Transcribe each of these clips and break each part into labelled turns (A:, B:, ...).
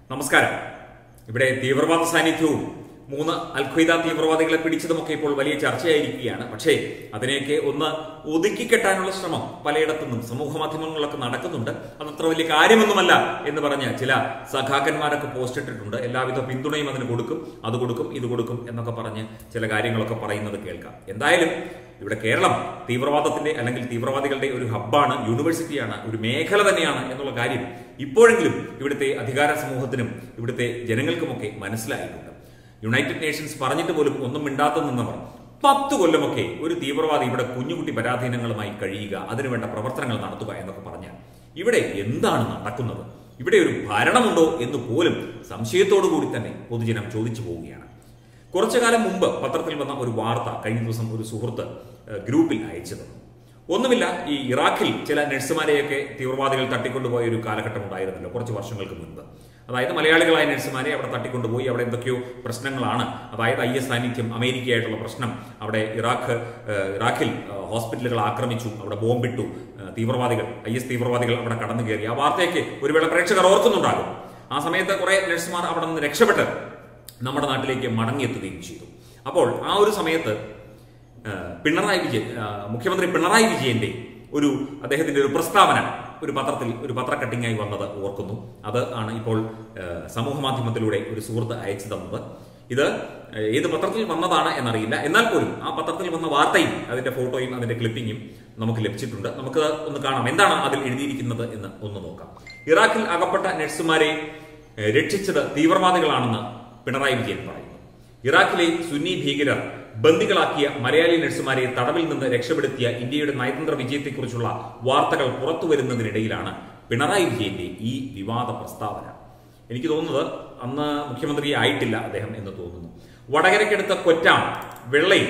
A: നമസ്കാരം ഇവിടെ തീവ്രവാദ സാന്നിധ്യവും മൂന്ന് അൽഖ്വയ്ദ തീവ്രവാദികളെ പിടിച്ചതുമൊക്കെ ഇപ്പോൾ വലിയ ചർച്ചയായിരിക്കുകയാണ് പക്ഷേ അതിനെയൊക്കെ ഒന്ന് ഒതുക്കിക്കെട്ടാനുള്ള ശ്രമം പലയിടത്തുനിന്നും സമൂഹ മാധ്യമങ്ങളിലൊക്കെ നടക്കുന്നുണ്ട് അതത്ര വലിയ കാര്യമൊന്നുമല്ല എന്ന് പറഞ്ഞ് ചില സഖാക്കന്മാരൊക്കെ പോസ്റ്റ് ഇട്ടിട്ടുണ്ട് എല്ലാവിധ പിന്തുണയും അതിന് കൊടുക്കും അത് കൊടുക്കും ഇത് കൊടുക്കും എന്നൊക്കെ പറഞ്ഞ് ചില കാര്യങ്ങളൊക്കെ പറയുന്നത് കേൾക്കാം എന്തായാലും ഇവിടെ കേരളം തീവ്രവാദത്തിന്റെ അല്ലെങ്കിൽ തീവ്രവാദികളുടെ ഒരു ഹബ്ബാണ് യൂണിവേഴ്സിറ്റിയാണ് ഒരു മേഖല തന്നെയാണ് എന്നുള്ള കാര്യം ഇപ്പോഴെങ്കിലും ഇവിടുത്തെ അധികാര സമൂഹത്തിനും ഇവിടുത്തെ ജനങ്ങൾക്കുമൊക്കെ മനസ്സിലായിട്ടുണ്ട് യുണൈറ്റഡ് നേഷൻസ് പറഞ്ഞിട്ട് പോലും ഒന്നും മിണ്ടാത്ത നിന്നവർ പത്ത് കൊല്ലമൊക്കെ ഒരു തീവ്രവാദി ഇവിടെ കുഞ്ഞുകുട്ടി പരാധീനങ്ങളുമായി കഴിയുക അതിനുവേണ്ട പ്രവർത്തനങ്ങൾ നടത്തുക എന്നൊക്കെ പറഞ്ഞാൽ ഇവിടെ എന്താണ് നടക്കുന്നത് ഇവിടെ ഒരു ഭരണമുണ്ടോ എന്ന് പോലും സംശയത്തോടു കൂടി തന്നെ പൊതുജനം ചോദിച്ചു പോവുകയാണ് കുറച്ചു കാലം മുമ്പ് പത്രത്തിൽ വന്ന ഒരു വാർത്ത കഴിഞ്ഞ ദിവസം ഒരു സുഹൃത്ത് ഏഹ്, ഗ്രൂപ്പിൽ അയച്ചു തന്നു ഒന്നുമില്ല ഈ ഇറാഖിൽ ചില നഴ്സുമാരെയൊക്കെ തീവ്രവാദികൾ തട്ടിക്കൊണ്ടുപോയ ഒരു കാലഘട്ടം ഉണ്ടായിരുന്നല്ലോ കുറച്ച് വർഷങ്ങൾക്ക് മുൻപ് അതായത് മലയാളികളായ നഴ്സുമാരെ അവിടെ തട്ടിക്കൊണ്ടുപോയി അവിടെ എന്തൊക്കെയോ പ്രശ്നങ്ങളാണ് അതായത് ഐ എസ് സാന്നിധ്യം അമേരിക്കയായിട്ടുള്ള പ്രശ്നം അവിടെ ഇറാഖ് ഏഹ്, ഇറാഖിൽ ഏഹ്, ഹോസ്പിറ്റലുകൾ ആക്രമിച്ചു അവിടെ ബോംബിട്ടു ഏഹ്, തീവ്രവാദികൾ ഐ എസ് തീവ്രവാദികൾ അവിടെ കടന്നു കയറി ആ വാർത്തയൊക്കെ ഒരുവേള പ്രേക്ഷകർ ഓർക്കുന്നുണ്ടാകും ആ സമയത്ത് കുറെ നഴ്സുമാർ അവിടെ നിന്ന് രക്ഷപ്പെട്ട് നമ്മുടെ നാട്ടിലേക്ക് മടങ്ങിയെത്തുകയും ചെയ്തു അപ്പോൾ ആ ഒരു സമയത്ത് ആ, പിണറായി വിജയൻ ആ, മുഖ്യമന്ത്രി പിണറായി വിജയന്റെ ഒരു അദ്ദേഹത്തിന്റെ ഒരു പ്രസ്താവന ഒരു പത്രത്തിൽ ഒരു പത്ര കട്ടിങ്ങായി വന്നത് ഓർക്കുന്നു അത് ആണ് ഇപ്പോൾ ആ, സമൂഹ മാധ്യമത്തിലൂടെ ഒരു സുഹൃത്ത് അയച്ചു തന്നത് ഇത് ആ, ഏത് പത്രത്തിൽ വന്നതാണ് എന്നറിയില്ല എന്നാൽ പോലും ആ പത്രത്തിൽ വന്ന വാർത്തയും അതിന്റെ ഫോട്ടോയും അതിന്റെ ക്ലിപ്പിങ്ങും നമുക്ക് ലഭിച്ചിട്ടുണ്ട് നമുക്ക് ഒന്ന് കാണാം എന്താണ് അതിൽ എഴുതിയിരിക്കുന്നത് എന്ന് ഒന്ന് നോക്കാം ഇറാഖിൽ അകപ്പെട്ട നഴ്സുമാരെ ഏ, രക്ഷിച്ചത് തീവ്രവാദികളാണെന്ന് പിണറായി വിജയൻ പറയുന്നു ഇറാഖിലെ സുന്നി ഭീകരർ ബന്ദികളാക്കിയ മലയാളി നഴ്സുമാരെ തടവിൽ നിന്ന് രക്ഷപ്പെടുത്തിയ ഇന്ത്യയുടെ നയതന്ത്ര വിജയത്തെക്കുറിച്ചുള്ള വാർത്തകൾ പുറത്തു വരുന്നതിനിടയിലാണ് പിണറായി വിജയന്റെ ഈ വിവാദ പ്രസ്താവന എനിക്ക് തോന്നുന്നത് അന്ന് മുഖ്യമന്ത്രി ആയിട്ടില്ല അദ്ദേഹം എന്ന് തോന്നുന്നു വടകരയ്ക്കടുത്ത കൊറ്റാം വെള്ളയിൽ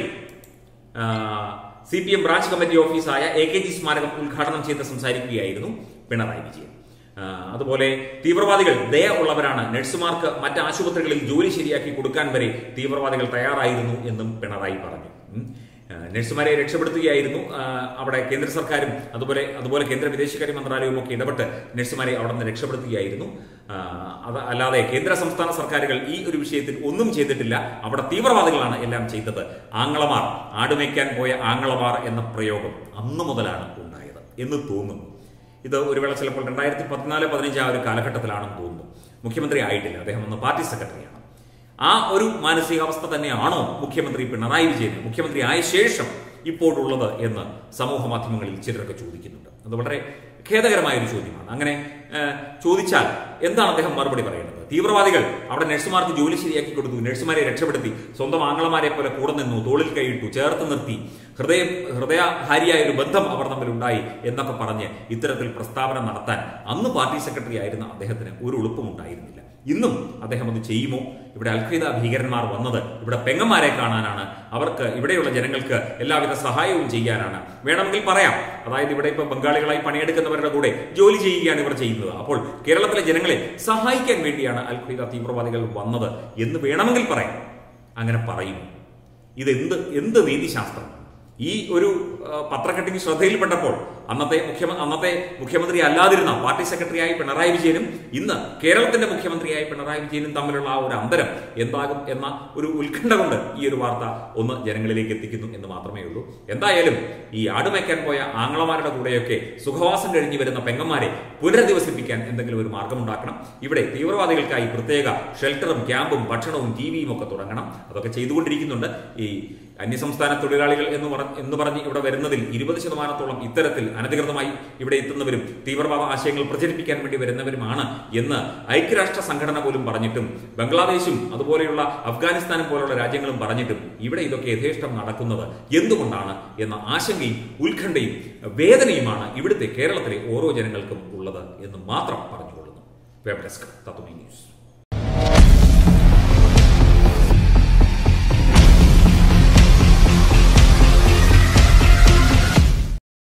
A: C P M branch committee ഓഫീസായ എ കെ ജി സ്മാരകം ഉദ്ഘാടനം ചെയ്ത് സംസാരിക്കുകയായിരുന്നു പിണറായി വിജയൻ ആ, അതുപോലെ തീവ്രവാദികൾ ദയ ഉള്ളവരാണ് നഴ്സുമാർക്ക് മറ്റ് ആശുപത്രികളിൽ ജോലി ശരിയാക്കി കൊടുക്കാൻ വരെ തീവ്രവാദികൾ തയ്യാറായിരുന്നു എന്നും പിണറായി പറഞ്ഞു ഉം. ആ, നഴ്സുമാരെ രക്ഷപ്പെടുത്തുകയായിരുന്നു ആ, അവിടെ കേന്ദ്ര സർക്കാരും അതുപോലെ അതുപോലെ കേന്ദ്ര വിദേശകാര്യ മന്ത്രാലയവും ഒക്കെ ഇടപെട്ട് നഴ്സുമാരെ അവിടെ നിന്ന് രക്ഷപ്പെടുത്തുകയായിരുന്നു ആ, അത് അല്ലാതെ കേന്ദ്ര സംസ്ഥാന സർക്കാരുകൾ ഈ ഒരു വിഷയത്തിൽ ഒന്നും ചെയ്തിട്ടില്ല അവിടെ തീവ്രവാദികളാണ് എല്ലാം ചെയ്തത് ആങ്ങളമാർ ആടുമേക്കാൻ പോയ ആങ്ങളമാർ എന്ന പ്രയോഗം അന്നു മുതലാണ് ഉണ്ടായത് എന്ന് തോന്നുന്നു ഇത് ഒരു വേള ചിലപ്പോൾ രണ്ടായിരത്തി പതിനാല് പതിനഞ്ച് ആ ഒരു കാലഘട്ടത്തിലാണെന്ന് തോന്നുന്നു മുഖ്യമന്ത്രി ആയിട്ടില്ല അദ്ദേഹം ഒന്ന് പാർട്ടി സെക്രട്ടറിയാണ് ആ ഒരു മാനസികാവസ്ഥ തന്നെയാണോ മുഖ്യമന്ത്രി പിണറായി വിജയൻ മുഖ്യമന്ത്രി ആയ ശേഷം ഇപ്പോഴുള്ളത് എന്ന് സമൂഹ മാധ്യമങ്ങളിൽ ചിലരൊക്കെ ചോദിക്കുന്നുണ്ട് അത് വളരെ ഖേദകരമായ ഒരു ചോദ്യമാണ് അങ്ങനെ ഏഹ്, ചോദിച്ചാൽ എന്താണ് അദ്ദേഹം മറുപടി പറയേണ്ടത് തീവ്രവാദികൾ അവിടെ നഴ്സുമാർക്ക് ജോലി ശരിയാക്കി കൊടുത്തു നഴ്സുമാരെ രക്ഷപ്പെടുത്തി സ്വന്തം ആങ്ങളമാരെ പോലെ കൂടെ നിന്നു തോളിൽ കൈയിട്ടു ചേർത്ത് നിർത്തി ഹൃദയ ഹൃദയഹാരിയായ ഒരു ബന്ധം അവർ തമ്മിൽ ഉണ്ടായി എന്നൊക്കെ പറഞ്ഞ് ഇത്തരത്തിൽ പ്രസ്താവന നടത്താൻ അന്ന് പാർട്ടി സെക്രട്ടറി ആയിരുന്ന അദ്ദേഹത്തിന് ഒരു എളുപ്പവും ഉണ്ടായിരുന്നില്ല ഇന്നും അദ്ദേഹം അത് ചെയ്യുമോ ഇവിടെ അൽഖയ്ദ ഭീകരന്മാർ വന്നത് ഇവിടെ പെങ്ങന്മാരെ കാണാനാണ് അവർക്ക് ഇവിടെയുള്ള ജനങ്ങൾക്ക് എല്ലാവിധ സഹായവും ചെയ്യാനാണ് വേണമെങ്കിൽ പറയാം അതായത് ഇവിടെ ഇപ്പൊ ബംഗാളികളായി പണിയെടുക്കുന്നവരുടെ കൂടെ ജോലി ചെയ്യുകയാണ് ഇവർ ചെയ്യുന്നത് അപ്പോൾ കേരളത്തിലെ ജനങ്ങളെ സഹായിക്കാൻ വേണ്ടിയാണ് അൽഖയ്ദ തീവ്രവാദികൾ വന്നത് എന്ന് വേണമെങ്കിൽ പറയാം അങ്ങനെ പറയും ഇത് എന്ത് എന്ത് നീതിശാസ്ത്രം ഈ ഒരു ആ, പത്രക്കട്ടിങ് ശ്രദ്ധയിൽപ്പെട്ടപ്പോൾ അന്നത്തെ മുഖ്യമ അന്നത്തെ മുഖ്യമന്ത്രി അല്ലാതിരുന്ന പാർട്ടി സെക്രട്ടറിയായി പിണറായി വിജയനും ഇന്ന് കേരളത്തിന്റെ മുഖ്യമന്ത്രിയായി പിണറായി വിജയനും തമ്മിലുള്ള ആ ഒരു അന്തരം എന്താകും എന്ന ഒരു ഉത്കണ്ഠ കൊണ്ട് ഈ ഒരു വാർത്ത ഒന്ന് ജനങ്ങളിലേക്ക് എത്തിക്കുന്നു എന്ന് മാത്രമേ ഉള്ളൂ എന്തായാലും ഈ ആടുമേക്കാൻ പോയ ആങ്ങളമാരുടെ കൂടെയൊക്കെ സുഖവാസം കഴിഞ്ഞു വരുന്ന പെങ്ങന്മാരെ പുനരധിവസിപ്പിക്കാൻ എന്തെങ്കിലും ഒരു മാർഗമുണ്ടാക്കണം ഇവിടെ തീവ്രവാദികൾക്കായി പ്രത്യേക ഷെൽട്ടറും ക്യാമ്പും ഭക്ഷണവും ടി വിയും ഒക്കെ തുടങ്ങണം അതൊക്കെ ചെയ്തുകൊണ്ടിരിക്കുന്നുണ്ട് ഈ അന്യസംസ്ഥാന തൊഴിലാളികൾ എന്ന് പറ എന്ന് പറഞ്ഞ് ഇവിടെ വരുന്നതിൽ ഇരുപത് ശതമാനത്തോളം ഇത്തരത്തിൽ അനധികൃതമായി ഇവിടെ എത്തുന്നവരും തീവ്രവാദ ആശയങ്ങൾ പ്രചരിപ്പിക്കാൻ വേണ്ടി വരുന്നവരുമാണ് എന്ന് ഐക്യരാഷ്ട്ര സംഘടന പോലും പറഞ്ഞിട്ടും ബംഗ്ലാദേശും അതുപോലെയുള്ള അഫ്ഗാനിസ്ഥാനും പോലുള്ള രാജ്യങ്ങളും പറഞ്ഞിട്ടും ഇവിടെ ഇതൊക്കെ യഥേഷ്ടം നടക്കുന്നത് എന്തുകൊണ്ടാണ് എന്ന ആശങ്കയും ഉത്കണ്ഠയും വേദനയുമാണ് ഇവിടുത്തെ കേരളത്തിലെ ഓരോ ജനങ്ങൾക്കും ഉള്ളത് എന്ന് മാത്രം പറഞ്ഞുകൊള്ളുന്നു വെബ് ഡെസ്ക് തത്വമേ ന്യൂസ്